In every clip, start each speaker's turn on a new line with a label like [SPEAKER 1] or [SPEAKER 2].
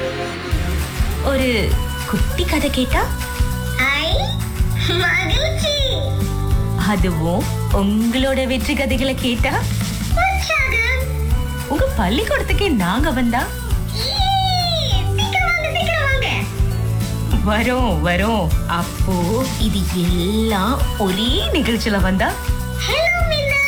[SPEAKER 1] ஒரு குட்டி கதை கேட்டா
[SPEAKER 2] ஐ மகிழ்ச்சி
[SPEAKER 1] அதுவும் உங்களோட வெற்றி கதைகளை கேட்டா
[SPEAKER 2] உற்சாகம்
[SPEAKER 1] உங்க பள்ளிக்கூடத்துக்கே நாங்க வந்தா
[SPEAKER 2] ஈ, சீக்கிரம் வாங்க சீக்கிரம் வாங்க
[SPEAKER 1] வரோம் வரோம் அப்போ இது எல்லாம் ஒரே நிகழ்ச்சியில வந்தா
[SPEAKER 2] ஹலோ மின்னா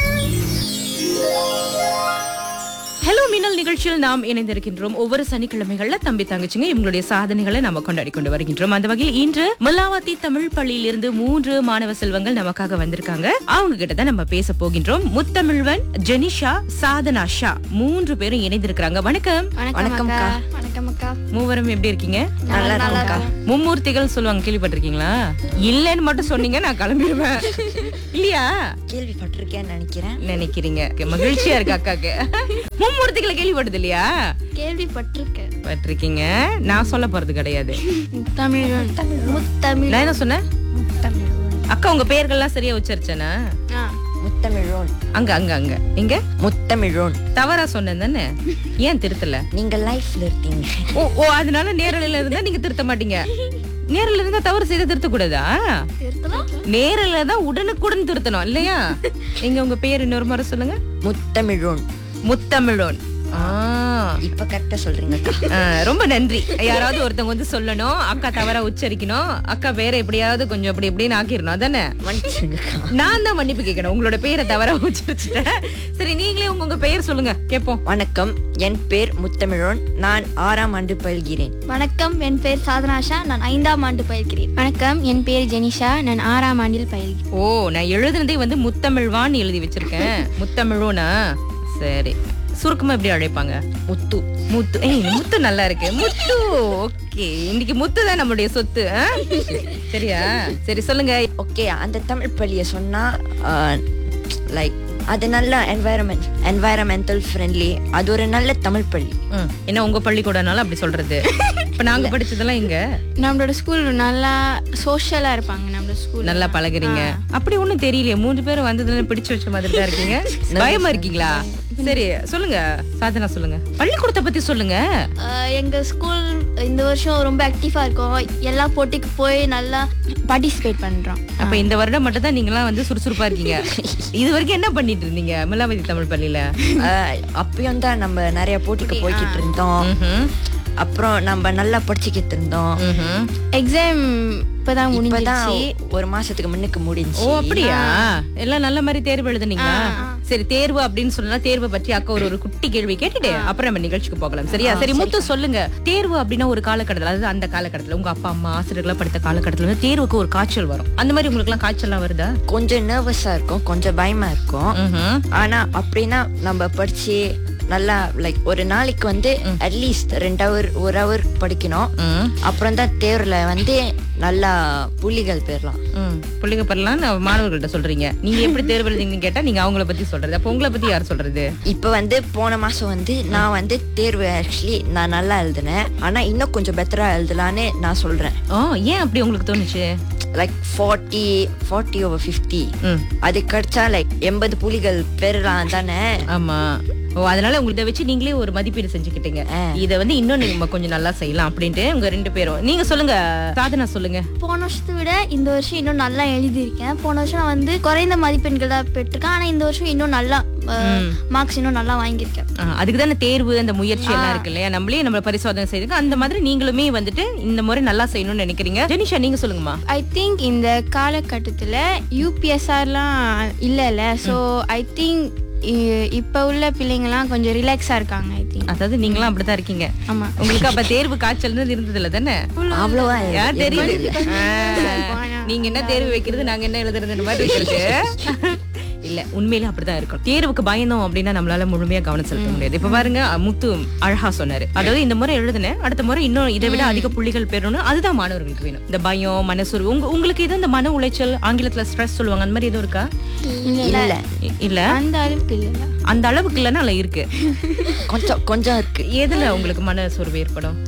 [SPEAKER 3] ஹலோ மின்னல் நிகழ்ச்சியில் நாம் இணைந்திருக்கின்றோம் ஒவ்வொரு சனிக்கிழமைகள்ல தம்பி தங்கச்சிங்க இவங்களுடைய சாதனைகளை நம்ம கொண்டாடி கொண்டு வருகின்றோம் அந்த வகையில் இன்று மல்லாவத்தி தமிழ் பள்ளியிலிருந்து மூன்று மாணவ செல்வங்கள் நமக்காக வந்திருக்காங்க அவங்க கிட்ட தான் நம்ம பேச போகின்றோம் முத்தமிழ்வன் ஜெனிஷா சாதனா ஷா மூன்று பேரும் இணைந்திருக்கிறாங்க வணக்கம்
[SPEAKER 4] வணக்கம் அக்கா வணக்கம் அக்கா
[SPEAKER 3] மூவரும் எப்படி இருக்கீங்க
[SPEAKER 4] நல்லா இருக்கா
[SPEAKER 3] மும்மூர்த்திகள் சொல்லுவாங்க கேள்விப்பட்டிருக்கீங்களா இல்லைன்னு மட்டும் சொன்னீங்க நான் கிளம்பிடுவேன் இல்லையா
[SPEAKER 4] கேள்விப்பட்டிருக்கேன்னு நினைக்கிறேன்
[SPEAKER 3] நினைக்கிறீங்க மகிழ்ச்சியா இருக்கு அக்காக்கு மும்மூர்த்திகளை கேள்விப்பட்டது இல்லையா
[SPEAKER 4] கேள்விப்பட்டிருக்கேன்
[SPEAKER 3] பட்டிருக்கீங்க நான் சொல்ல போறது கிடையாது
[SPEAKER 4] தமிழ் முத்தமிழ்
[SPEAKER 3] நான் என்ன சொன்னேன்
[SPEAKER 4] தமிழ்
[SPEAKER 3] அக்கா உங்க பெயர்கள்லாம் சரியா உச்சரிச்சேனா
[SPEAKER 4] ஆ
[SPEAKER 5] முத்தமிழோன்
[SPEAKER 3] அங்க அங்க அங்க எங்க
[SPEAKER 5] முத்தமிழோன்
[SPEAKER 3] தவறா சொன்னேன் தானே ஏன் திருத்தல
[SPEAKER 5] நீங்க லைஃப்ல இருக்கீங்க
[SPEAKER 3] ஓ ஓ அதனால நேரலையில இருந்தா நீங்க திருத்த மாட்டீங்க நேரில் இருந்தா தவறு செய்து திருத்த கூடாதா
[SPEAKER 4] திருத்தலாம்
[SPEAKER 3] நேரில் தான் உடனுக்குடன் திருத்தணும் இல்லையா எங்க உங்க பேர் இன்னொரு முறை சொல்லுங்க
[SPEAKER 5] முத்தமிழோன்
[SPEAKER 3] முத்தமிழோன் ஆ
[SPEAKER 5] இப்ப கரெக்டா சொல்றீங்கக்கா
[SPEAKER 3] ஆ, ரொம்ப நன்றி யாராவது ஒருத்தவங்க வந்து சொல்லணும் அக்கா தவறா உச்சரிக்கணும் அக்கா வேற எப்படியாவது கொஞ்சம் அப்படி இப்படின்னு ஆக்கிடணும் அதானே
[SPEAKER 5] மன்னிச்சுங்கக்கா
[SPEAKER 3] நான் தான் மன்னிப்பு கேட்கணும் உங்களோட பேரை தவறா உச்சரிச்சுட்டேன் சரி நீங்களே உங்க உங்க பெயர் சொல்லுங்க கேப்போம்
[SPEAKER 5] வணக்கம் என் பேர் முத்தமிழோன் நான் ஆறாம் ஆண்டு பயில்கிறேன்
[SPEAKER 4] வணக்கம் என் பேர் சாதனாஷா நான் ஐந்தாம் ஆண்டு பயில்கிறேன் வணக்கம் என் பேர் ஜெனிஷா நான் ஆறாம் ஆண்டில் பயில்கிறேன்
[SPEAKER 3] ஓ நான் எழுதுனதே வந்து முத்தமிழ்வான்னு எழுதி வச்சிருக்கேன் முத்தமிழோனா சரி சுருக்கமா எப்படி அழைப்பாங்க
[SPEAKER 5] முத்து
[SPEAKER 3] முத்து ஏய் முத்து நல்லா இருக்கு முத்து ஓகே இன்னைக்கு முத்து தான் நம்மளுடைய சொத்து ஆ? சரியா சரி சொல்லுங்க
[SPEAKER 5] ஓகே அந்த தமிழ் பள்ளிய சொன்னா லைக் அது நல்ல என்வாயரன்மெண்ட் என்வாயரமெண்டல் ஃப்ரெண்ட்லி அது ஒரு நல்ல தமிழ் பள்ளி
[SPEAKER 3] ம், என்ன உங்க பள்ளிக்கூடனால அப்படி சொல்றது இப்ப நாங்க படிச்சதெல்லாம் இங்க
[SPEAKER 4] நம்மளோட ஸ்கூல் நல்லா சோஷியலா இருப்பாங்க நம்மளோட ஸ்கூல்
[SPEAKER 3] நல்லா பழகுறீங்க அப்படி ஒண்ணும் தெரியலையே மூணு பேரும் வந்ததுல பிடிச்சு வச்ச மாதிரி தான் இருக்கீங்க பயமா இருக்கீங்களா சரி சொல்லுங்க சாதனா சொல்லுங்க பள்ளிக்கூடத்தை பத்தி சொல்லுங்க
[SPEAKER 4] எங்க ஸ்கூல் இந்த வருஷம் ரொம்ப ஆக்டிவா இருக்கும் எல்லா போட்டிக்கு போய் நல்லா பார்ட்டிசிபேட் பண்றோம்
[SPEAKER 3] அப்ப இந்த வருடம் மட்டும் தான் நீங்களாம் வந்து சுறுசுறுப்பா இருக்கீங்க இது வரைக்கும் என்ன பண்ணிட்டு இருந்தீங்க மில்லாவதி தமிழ் பள்ளியில
[SPEAKER 5] அஹ், அப்பயும் தான் நம்ம நிறைய போட்டிக்கு போய்கிட்டு இருந்தோம்
[SPEAKER 3] ம்ஹும்.
[SPEAKER 5] அப்புறம் நம்ம நல்லா படிச்சுக்கிட்டு இருந்தோம்
[SPEAKER 3] ம்ஹும்.
[SPEAKER 4] எக்ஸாம் இப்பதான்
[SPEAKER 5] இப்பதான்
[SPEAKER 4] முடிஞ்சிச்சு
[SPEAKER 5] ஒரு மாசத்துக்கு முன்னுக்கு முடிஞ்சு
[SPEAKER 3] ஓ அப்படியா எல்லாம் நல்ல மாதிரி தேர்வு எழுதுனீங்களா சரி தேர்வு அப்படின்னு சொன்னா தேர்வை பற்றி அக்கா ஒரு ஒரு குட்டி கேள்வி கேட்டுட்டு அப்புறம் நம்ம நிகழ்ச்சிக்கு போகலாம் சரியா சரி முத்து சொல்லுங்க தேர்வு அப்படின்னா ஒரு காலகட்டத்துல அதாவது அந்த காலகட்டத்துல உங்க அப்பா அம்மா ஆசிரியர்களா படித்த காலகட்டத்துல வந்து தேர்வுக்கு ஒரு காய்ச்சல் வரும் அந்த மாதிரி உங்களுக்கு எல்லாம் காய்ச்சல்லாம் வருதா
[SPEAKER 5] கொஞ்சம் நர்வஸா இருக்கும் கொஞ்சம் பயமா இருக்கும்
[SPEAKER 3] ம்ஹும்.
[SPEAKER 5] ஆனா அப்படின்னா நம்ம படிச்சு நல்லா லைக் ஒரு நாளைக்கு வந்து அட்லீஸ்ட் ரெண்டு ஹவர் ஒரு ஹவர் படிக்கணும்
[SPEAKER 3] ம்.
[SPEAKER 5] அப்புறம் தான் தேர்வுல வந்து நல்லா புள்ளிகள் பெறலாம்
[SPEAKER 3] ம். பிள்ளைங்க பெறலாம் நான் மாணவர்கள்ட்ட சொல்றீங்க நீங்க எப்படி தேர்வு எழுதிங்கன்னு கேட்டா நீங்க அவங்கள பத்தி சொல்றது அப்ப உங்களை பத்தி யார் சொல்றது
[SPEAKER 5] இப்ப வந்து போன மாசம் வந்து நான் வந்து தேர்வு ஆக்சுவலி நான் நல்லா எழுதினேன் ஆனா இன்னும் கொஞ்சம் பெட்டரா எழுதலான்னு நான் சொல்றேன்
[SPEAKER 3] ஓ ஏன் அப்படி உங்களுக்கு தோணுச்சு
[SPEAKER 5] like forty forty over fifty
[SPEAKER 3] ம்.
[SPEAKER 5] அது கிடைச்சா லைக் எண்பது புள்ளிகள் பெறலாம் தானே
[SPEAKER 3] ஆமா ஓ அதனால உங்கள்ட்ட வச்சு நீங்களே ஒரு மதிப்பீடு செஞ்சுக்கிட்டீங்க இத வந்து இன்னும் நம்ம கொஞ்சம் நல்லா செய்யலாம் அப்படின்ட்டு உங்க ரெண்டு பேரும் நீங்க சொல்லுங்க சாதனா சொல்லுங்க
[SPEAKER 4] போன வருஷத்தை விட இந்த வருஷம் இன்னும் நல்லா எழுதியிருக்கேன் போன வருஷம் நான் வந்து குறைந்த மதிப்பெண்கள் தான் பெற்றிருக்கேன் ஆனா இந்த வருஷம் இன்னும் நல்லா மார்க்ஸ் இன்னும் நல்லா வாங்கியிருக்கேன்
[SPEAKER 3] ஆ, அதுக்கு தானே தேர்வு அந்த முயற்சி எல்லாம் இருக்கு இல்லையா நம்மளே நம்ம பரிசோதனை செய்யுங்க அந்த மாதிரி நீங்களுமே வந்துட்டு இந்த முறை நல்லா செய்யணும்னு நினைக்கிறீங்க ஜெனிஷா நீங்க சொல்லுங்கம்மா
[SPEAKER 4] ஐ திங்க் இந்த காலகட்டத்தில் யூபிஎஸ்ஆர்லாம் இல்லைல்ல ஸோ ஐ திங்க் இப்போ உள்ள பிள்ளைங்கலாம் கொஞ்சம் ரிலாக்ஸாக இருக்காங்க ஐ திங்க்
[SPEAKER 3] அதாவது நீங்களும் அப்படித்தான் இருக்கீங்க
[SPEAKER 4] ஆமா.
[SPEAKER 3] உங்களுக்கு அப்ப தேர்வு காய்ச்சல் இருந்தது இல்ல தானே
[SPEAKER 5] அவ்வளவா
[SPEAKER 3] யார் தெரியுது ஆ, நீங்க என்ன தேர்வு வைக்கிறது நாங்க என்ன எழுதுறது மாதிரி இருக்கிறது இல்ல உண்மையிலே அப்படிதான் இருக்கும் தேர்வுக்கு பயந்தோம் அப்படின்னா நம்மளால முழுமையா கவனம் செலுத்த முடியாது இப்ப பாருங்க முத்து அழகா சொன்னாரு அதாவது இந்த முறை எழுதுனேன் அடுத்த முறை இன்னும் இதை விட அதிக புள்ளிகள் பெறணும் அதுதான் மாணவர்களுக்கு வேணும் இந்த பயம் மனசுரு உங்க உங்களுக்கு எதுவும் இந்த மன உளைச்சல் ஆங்கிலத்துல ஸ்ட்ரெஸ் சொல்லுவாங்க அந்த மாதிரி எதுவும் இருக்கா
[SPEAKER 5] இல்ல
[SPEAKER 3] இ- இல்ல
[SPEAKER 4] அந்த அளவுக்கு இல்லை
[SPEAKER 3] அந்த அளவுக்கு இல்லைன்னா அதுல இருக்கு
[SPEAKER 5] கொஞ்சம் கொஞ்சம் இருக்கு
[SPEAKER 3] எதுல உங்களுக்கு மன சோர்வு ஏற்படும்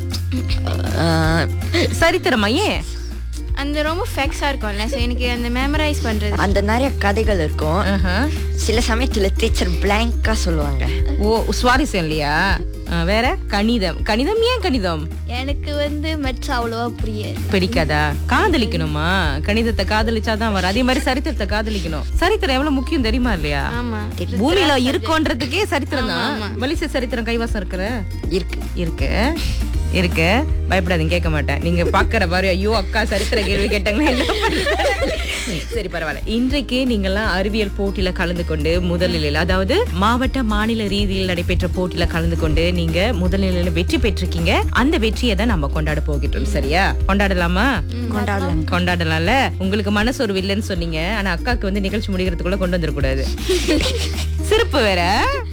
[SPEAKER 5] அஹ்,
[SPEAKER 3] சரித்திரமா ஏன்
[SPEAKER 4] அந்த ரொம்ப ஃபேக்ஸாக இருக்கும்ல ஸோ எனக்கு அந்த மெமரைஸ் பண்ணுறது
[SPEAKER 5] அந்த நிறைய கதைகள் இருக்கும்
[SPEAKER 3] ஆஹா.
[SPEAKER 5] சில சமயத்துல டீச்சர் பிளாங்கா சொல்லுவாங்க
[SPEAKER 3] ஓ சுவாரஸ்யம் இல்லையா ஆ, வேற கணிதம் கணிதம் ஏன் கணிதம்
[SPEAKER 4] எனக்கு வந்து மெட்ஸ் அவ்வளோவா புரியாது
[SPEAKER 3] பிடிக்காதா காதலிக்கணுமா கணிதத்தை காதலிச்சாதான் வரும் அதே மாதிரி சரித்திரத்தை காதலிக்கணும் சரித்திரம் எவ்வளவு முக்கியம் தெரியுமா இல்லையா
[SPEAKER 4] ஆமா
[SPEAKER 3] பூமியில இருக்கோன்றதுக்கே சரித்திரம் தான் மலிச சரித்திரம் கைவாசம் இருக்கிற
[SPEAKER 5] இருக்கு
[SPEAKER 3] இருக்கு இருக்கு பயப்படாதீங்க கேட்க மாட்டேன் நீங்க பாக்குற பாரு ஐயோ அக்கா சரித்திர கேள்வி கேட்டாங்கன்னா என்ன பண்றது? சரி பரவாயில்ல இன்றைக்கு நீங்கெல்லாம் அறிவியல் போட்டியில கலந்து கொண்டு முதலில் அதாவது மாவட்ட மாநில ரீதியில் நடைபெற்ற போட்டியில கலந்து கொண்டு நீங்க முதலில் வெற்றி பெற்றிருக்கீங்க அந்த வெற்றியை தான் நம்ம கொண்டாட போகிட்டோம் சரியா கொண்டாடலாமா
[SPEAKER 5] கொண்டாடலாம்
[SPEAKER 3] கொண்டாடலாம்ல உங்களுக்கு மனசு ஒரு இல்லைன்னு சொன்னீங்க ஆனா அக்காக்கு வந்து நிகழ்ச்சி முடிகிறதுக்குள்ள கொண்டு வந்துடக்கூடாது சிறப்பு வேற